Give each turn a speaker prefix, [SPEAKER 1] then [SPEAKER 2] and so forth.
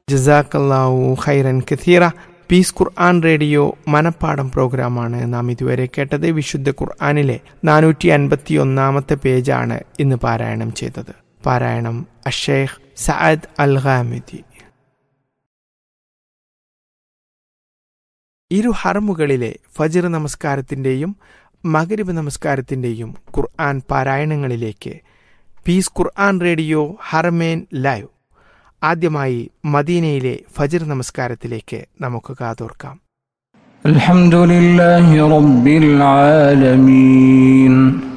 [SPEAKER 1] ജസാക്കല്ലാവു ഖൈറൻ കഥീറ piece Quran radio മനപ്പാടം പ്രോഗ്രാമാണ് നാം ഇതുവരെ കേട്ടത് വിശുദ്ധ ഖുർആാനിലെ നാനൂറ്റി അൻപത്തി ഒന്നാമത്തെ പേജാണ് ഇന്ന് പാരായണം ചെയ്തത് പാരായണം അഷേഖ് സഅദ് അൽ ഖാമിദി ഇരു ഹറമുകളിലെ ഫജിർ നമസ്കാരത്തിൻ്റെയും മകരിബ് നമസ്കാരത്തിൻ്റെയും ഖുർആൻ പാരായണങ്ങളിലേക്ക് പീസ് ഖുർആൻ റേഡിയോ ഹർമേൻ ലൈവ് ആദ്യമായി മദീനയിലെ ഫജിർ നമസ്കാരത്തിലേക്ക് നമുക്ക് കാതോർക്കാം
[SPEAKER 2] الحمد لله رب العالمين